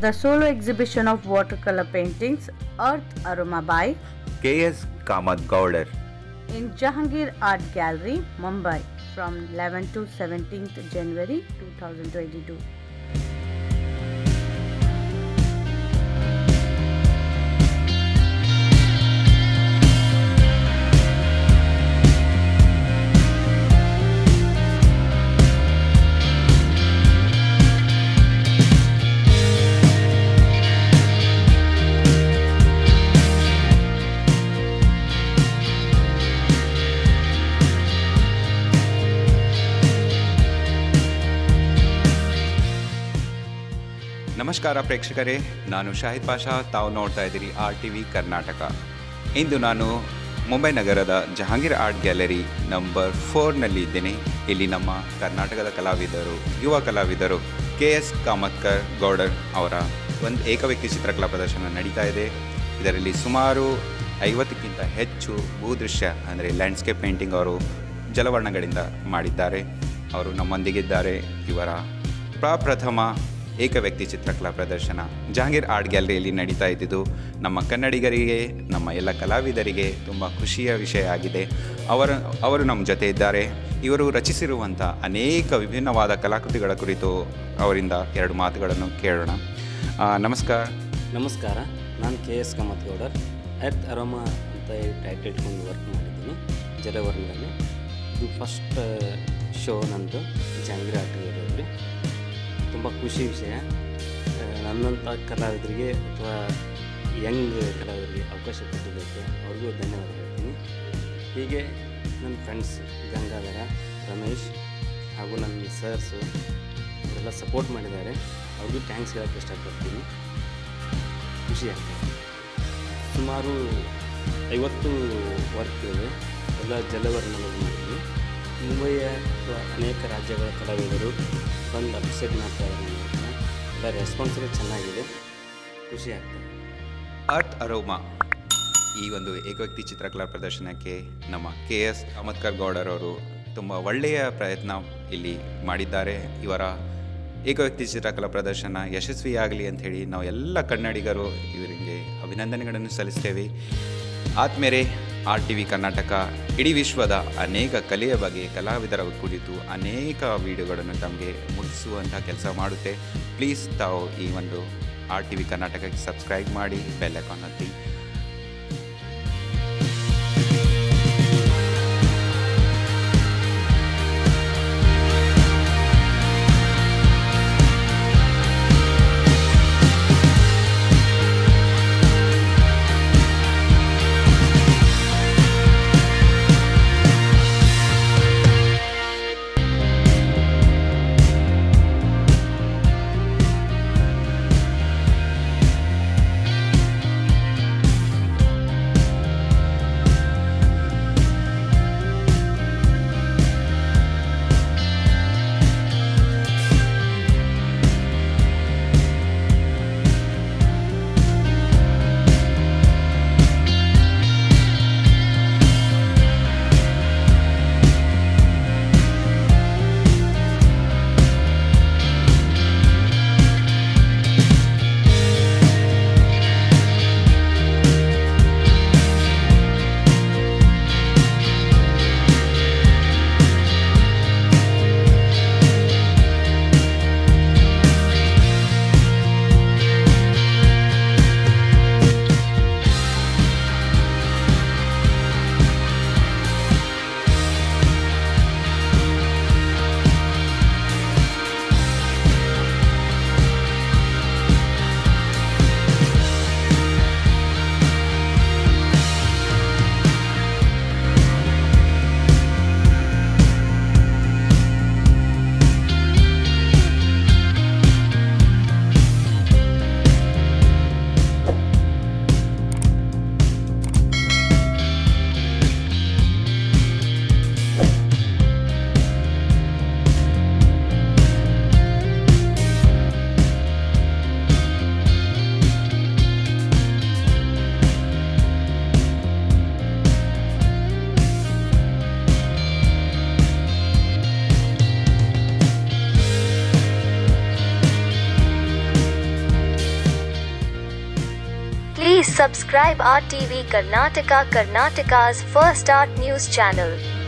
the solo exhibition of watercolor paintings Earth Aroma by K S. Kamath Gowdar in Jahangir Art Gallery, Mumbai from 11 to 17th January 2022. ನಮಸ್ಕಾರ ಪ್ರೇಕ್ಷಕರೇ ನಾನು ಶಾಹಿದ್ ಪಾಷಾ ತಾವು ನೋಡ್ತಾ ಇದ್ದೀರಿ R T V Karnataka ಇಂದು ನಾನು ಮುಂಬೈ ನಗರದ ಜಹಾಂಗೀರ್ ಆರ್ಟ್ ಗ್ಯಾಲರಿ ನಂಬರ್ ಫೋರ್ನಲ್ಲಿ ಇದ್ದೇನೆ ಇಲ್ಲಿ ನಮ್ಮ ಕರ್ನಾಟಕದ ಕಲಾವಿದರು ಯುವ ಕಲಾವಿದರು ಕೆ ಎಸ್ ಕಾಮತ್ಕರ್ ಗೌಡರ್ ಅವರ ಒಂದು ಏಕವ್ಯಕ್ತಿ ಚಿತ್ರಕಲಾ ಪ್ರದರ್ಶನ ನಡೀತಾ ಇದೆ ಇದರಲ್ಲಿ ಸುಮಾರು ಐವತ್ತಕ್ಕಿಂತ ಹೆಚ್ಚು ಭೂದೃಶ್ಯ ಅಂದರೆ ಲ್ಯಾಂಡ್ಸ್ಕೇಪ್ ಪೇಂಟಿಂಗ್ ಅವರು ಜಲವರ್ಣಗಳಿಂದ ಮಾಡಿದ್ದಾರೆ ಅವರು ನಮ್ಮೊಂದಿಗಿದ್ದಾರೆ ಇವರ ಪ್ರಪ್ರಥಮ ಏಕವ್ಯಕ್ತಿ ಚಿತ್ರಕಲಾ ಪ್ರದರ್ಶನ ಜಹಾಂಗೀರ್ ಆರ್ಟ್ ಗ್ಯಾಲರಿಯಲ್ಲಿ ನಡೀತಾ ಇದ್ದಿದ್ದು ನಮ್ಮ ಕನ್ನಡಿಗರಿಗೆ ನಮ್ಮ ಎಲ್ಲ ಕಲಾವಿದರಿಗೆ ತುಂಬ ಖುಷಿಯ ವಿಷಯ ಆಗಿದೆ ಅವರ ಅವರು ನಮ್ಮ ಜೊತೆ ಇದ್ದಾರೆ ಇವರು ರಚಿಸಿರುವಂಥ ಅನೇಕ ವಿಭಿನ್ನವಾದ ಕಲಾಕೃತಿಗಳ ಕುರಿತು ಅವರಿಂದ ಎರಡು ಮಾತುಗಳನ್ನು ಕೇಳೋಣ ಆ, ನಮಸ್ಕಾರ ನಮಸ್ಕಾರ ನಾನು K S Kamath Gowdar earth aroma ಅಂತ ಟೈಟಲ್ ಇಟ್ಕೊಂಡು ವರ್ಕ್ ಮಾಡಿದ್ದೀನಿ ಜಲವರ್ಣದಲ್ಲಿ ಇದು ಫಸ್ಟ್ ಶೋ ನಂದು ಜಂಗ್ರಿ ಆಟಗಾರರಲ್ಲಿ ತುಂಬ ಖುಷಿ ವಿಷಯ ಆ, ನನ್ನಂಥ ಕಲಾವಿದರಿಗೆ ಅಥವಾ ಯಂಗ್ ಕಲಾವಿದರಿಗೆ ಅವಕಾಶ ಕೊಟ್ಟಿದ್ದಕ್ಕೆ ಅವ್ರಿಗೂ ಧನ್ಯವಾದ ಹೇಳ್ತೀನಿ ಹೀಗೆ ನನ್ನ ಫ್ರೆಂಡ್ಸ್ ಗಂಗಾಧರ ರಮೇಶ್ ಹಾಗೂ ನನ್ನ ಸರ್ಸು ಅವರೆಲ್ಲ ಸಪೋರ್ಟ್ ಮಾಡಿದ್ದಾರೆ ಅವ್ರಿಗೂ ಥ್ಯಾಂಕ್ಸ್ ಹೇಳೋಕ್ಕೆ ಇಷ್ಟಪಡ್ತೀನಿ ಖುಷಿ ಆಗ್ತದೆ ಸುಮಾರು ಐವತ್ತು ವರ್ಕ್ಗಳಿವೆ ಎಲ್ಲ ಜಲವರ್ಣಗಳು ಮಾಡಿದ್ವಿ ಮುಂಬೈಯ ಅಥವಾ ಅನೇಕ ರಾಜ್ಯಗಳ ಕಲಾವಿದರು ಬಂದು ಅಪ್ಸೆಟ್ ಮಾಡ್ತಾ ಇದ್ದಾರೆ ನನ್ನ ಹತ್ರ. ಎಲ್ಲ ರೆಸ್ಪಾನ್ಸಿಗೆ ಚೆನ್ನಾಗಿದೆ ಖುಷಿ ಆಗ್ತದೆ ಅರ್ತ್ ಅರೋಮಾ ಈ ಒಂದು ಏಕವ್ಯಕ್ತಿ ಚಿತ್ರಕಲಾ ಪ್ರದರ್ಶನಕ್ಕೆ ನಮ್ಮ ಕೆ ಎಸ್ ಅಹಮದ್ಕರ್ ಗೌಡರ್ ಅವರು ತುಂಬ ಒಳ್ಳೆಯ ಪ್ರಯತ್ನ ಇಲ್ಲಿ ಮಾಡಿದ್ದಾರೆ ಇವರ ಏಕವ್ಯಕ್ತಿ ಚಿತ್ರಕಲಾ ಪ್ರದರ್ಶನ ಯಶಸ್ವಿಯಾಗಲಿ ಅಂತ ಹೇಳಿ ನಾವು ಎಲ್ಲ ಕನ್ನಡಿಗರು ಇವರಿಗೆ ಅಭಿನಂದನೆಗಳನ್ನು ಸಲ್ಲಿಸ್ತೇವೆ ಆದ್ಮೇಲೆ ಆರ್ ಟಿ ವಿ ಕರ್ನಾಟಕ ಇಡೀ ವಿಶ್ವದ ಅನೇಕ ಕಲೆಯ ಬಗ್ಗೆ ಕಲಾವಿದರ ಕುರಿತು ಅನೇಕ ವಿಡಿಯೋಗಳನ್ನು ತಮಗೆ ಮುಟ್ಟಿಸುವಂಥ ಕೆಲಸ ಮಾಡುತ್ತೆ ಪ್ಲೀಸ್ ತಾವು ಈ ಒಂದು ಆರ್ ಟಿ ವಿ ಕರ್ನಾಟಕಕ್ಕೆ ಸಬ್ಸ್ಕ್ರೈಬ್ ಮಾಡಿ ಬೆಲ್ ಐಕಾನ್ ಒತ್ತಿ Please subscribe RTV Karnataka Karnataka's first art news channel.